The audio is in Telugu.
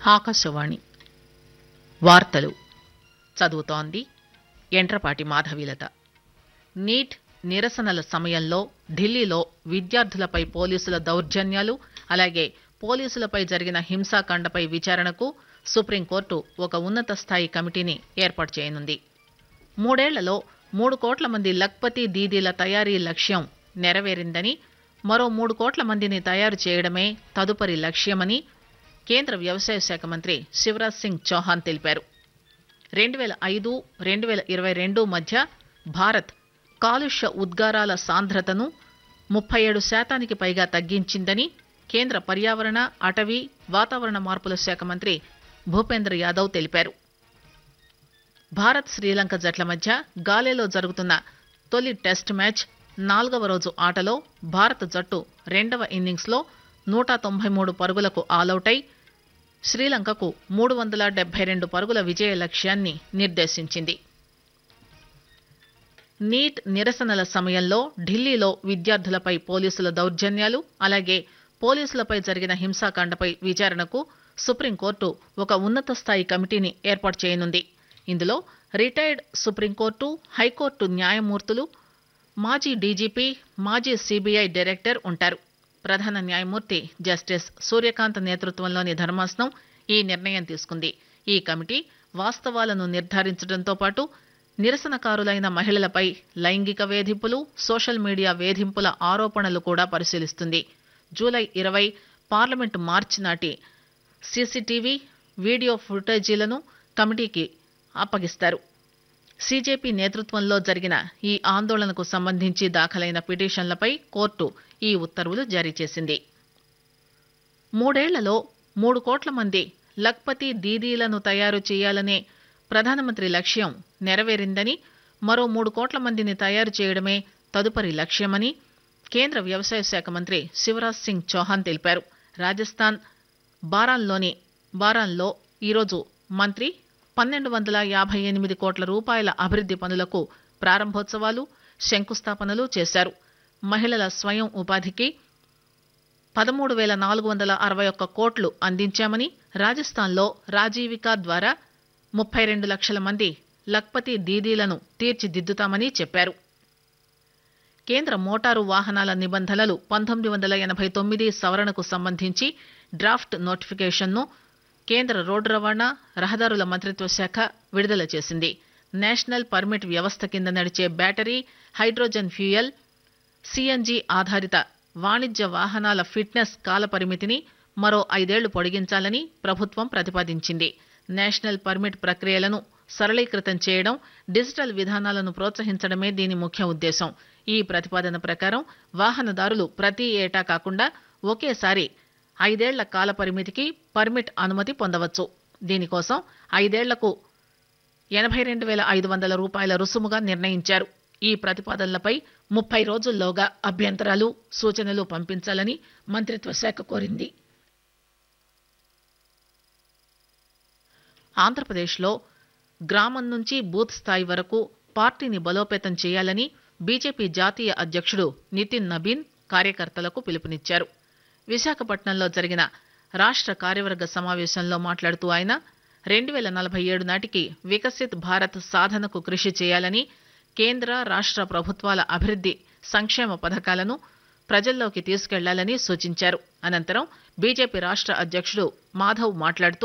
ఆకాశవాణి వార్తలు చదువుతోంది ఎంట్రపాటి మాధవీలత నీట్ నిరసనల సమయంలో ఢిల్లీలో విద్యార్థులపై పోలీసుల దౌర్జన్యాలు అలాగే పోలీసులపై జరిగిన హింసాకాండపై విచారణకు సుప్రీంకోర్టు ఒక ఉన్నత స్థాయి కమిటీని ఏర్పాటు చేయనుంది మూడేళ్లలో మూడు కోట్ల మంది లక్పతి దీదీల తయారీ లక్ష్యం నెరవేరిందని మరో మూడు కోట్ల మందిని తయారు చేయడమే తదుపరి లక్ష్యమని కేంద్ర వ్యవసాయ శాఖ మంత్రి శివరాజ్ సింగ్ చౌహాన్ తెలిపారు రెండు వేల ఐదు రెండు వేల ఇరవై రెండు మధ్య భారత్ కాలుష్య ఉద్గారాల సాంద్రతను ముప్పై ఏడు శాతానికి పైగా తగ్గించిందని కేంద్ర పర్యావరణ అటవీ వాతావరణ మార్పుల శాఖ మంత్రి భూపేంద్ర యాదవ్ తెలిపారు భారత్ శ్రీలంక జట్ల మధ్య గాలేలో జరుగుతున్న తొలి టెస్ట్ మ్యాచ్ నాలుగవ రోజు ఆటలో భారత జట్టు రెండవ ఇన్నింగ్స్లో నూట తొంభై మూడు పరుగులకు ఆలౌటై శ్రీలంకకు మూడు వందల డెబ్బై రెండు పరుగుల విజయ లక్ష్యాన్ని నిర్దేశించింది నీట్ నిరసనల సమయంలో ఢిల్లీలో విద్యార్థులపై పోలీసుల దౌర్జన్యాలు అలాగే పోలీసులపై జరిగిన హింసాకాండపై విచారణకు సుప్రీంకోర్టు ఒక ఉన్నత స్థాయి కమిటీని ఏర్పాటు చేయనుంది ఇందులో రిటైర్డ్ సుప్రీంకోర్టు హైకోర్టు న్యాయమూర్తులు మాజీ డీజీపీ మాజీ సీబీఐ డైరెక్టర్ ఉంటారు ప్రధాన న్యాయమూర్తి జస్టిస్ సూర్యకాంత్ నేతృత్వంలోని ధర్మాసనం ఈ నిర్ణయం తీసుకుంది ఈ కమిటీ వాస్తవాలను నిర్ధారించడంతో పాటు నిరసనకారులైన మహిళలపై లైంగిక వేధింపులు సోషల్ మీడియా వేధింపుల ఆరోపణలు కూడా పరిశీలిస్తుంది జూలై ఇరవై పార్లమెంటు మార్చి నాటి సీసీటీవీ వీడియో ఫుటేజీలను కమిటీకి అప్పగిస్తారు సీజేపీ నేతృత్వంలో జరిగిన ఈ ఆందోళనకు సంబంధించి దాఖలైన పిటిషన్లపై కోర్టు ఈ ఉత్తర్వులు జారీ చేసింది మూడేళ్లలో మూడు కోట్ల మంది లక్పతి దీదీలను తయారు చేయాలనే ప్రధానమంత్రి లక్ష్యం నెరవేరిందని మరో మూడు కోట్ల మందిని తయారు చేయడమే తదుపరి లక్ష్యమని కేంద్ర వ్యవసాయ శాఖ మంత్రి శివరాజ్ సింగ్ చౌహాన్ తెలిపారు రాజస్థాన్ బారాన్లోని బారాన్లో ఈరోజు మంత్రి పన్నెండు వందల యాభై ఎనిమిది కోట్ల రూపాయల అభివృద్ది పనులకు ప్రారంభోత్సవాలు శంకుస్థాపనలు చేశారు మహిళల స్వయం ఉపాధికి పదమూడు వేల నాలుగు వందల అరవై ఒక్క కోట్లు అందించామని రాజస్థాన్లో రాజీవిక ద్వారా ముప్పై రెండు లక్షల మంది లక్పతి దీదీలను తీర్చిదిద్దుతామని చెప్పారు కేంద్ర మోటారు వాహనాల నిబంధనలు పంతొమ్మిది వందల ఎనభై తొమ్మిది సవరణకు సంబంధించి డ్రాఫ్ట్ నోటిఫికేషన్ను కేంద్ర రోడ్డు రవాణా రహదారుల మంత్రిత్వ శాఖ విడుదల చేసింది నేషనల్ పర్మిట్ వ్యవస్థ కింద నడిచే బ్యాటరీ హైడ్రోజన్ ఫ్యూయల్ సిఎన్జి ఆధారిత వాణిజ్య వాహనాల ఫిట్నెస్ కాల పరిమితిని మరో ఐదేళ్లు పొడిగించాలని ప్రభుత్వం ప్రతిపాదించింది నేషనల్ పర్మిట్ ప్రక్రియలను సరళీకృతం చేయడం డిజిటల్ విధానాలను ప్రోత్సహించడమే దీని ముఖ్య ఉద్దేశం ఈ ప్రతిపాదన ప్రకారం వాహనదారులు ప్రతి ఏటా కాకుండా ఒకేసారి ఐదేళ్ల కాల పరిమితికి పర్మిట్ అనుమతి పొందవచ్చు దీనికోసం ఐదేళ్లకు ఎనభై రెండు వేల ఐదు వందల రూపాయల రుసుముగా నిర్ణయించారు ఈ ప్రతిపాదనలపై ముప్పై రోజుల్లోగా అభ్యంతరాలు సూచనలు పంపించాలని మంత్రిత్వ శాఖ కోరింది ఆంధ్రప్రదేశ్లో గ్రామం నుంచి బూత్ స్థాయి వరకు పార్టీని బలోపేతం చేయాలని బీజేపీ జాతీయ అధ్యక్షుడు నితిన్ నబీన్ కార్యకర్తలకు పిలుపునిచ్చారు విశాఖపట్నంలో జరిగిన రాష్ట కార్యవర్గ సమావేశంలో మాట్లాడుతూ ఆయన రెండు వేల నలభై ఏడు నాటికి వికసిత్ భారత్ సాధనకు కృషి చేయాలని కేంద్ర రాష్ట ప్రభుత్వాల అభివృద్ది సంక్షేమ పథకాలను ప్రజల్లోకి తీసుకెళ్లాలని సూచించారు అనంతరం బీజేపీ రాష్ట అధ్యక్షుడు మాధవ్ మాట్లాడుతూ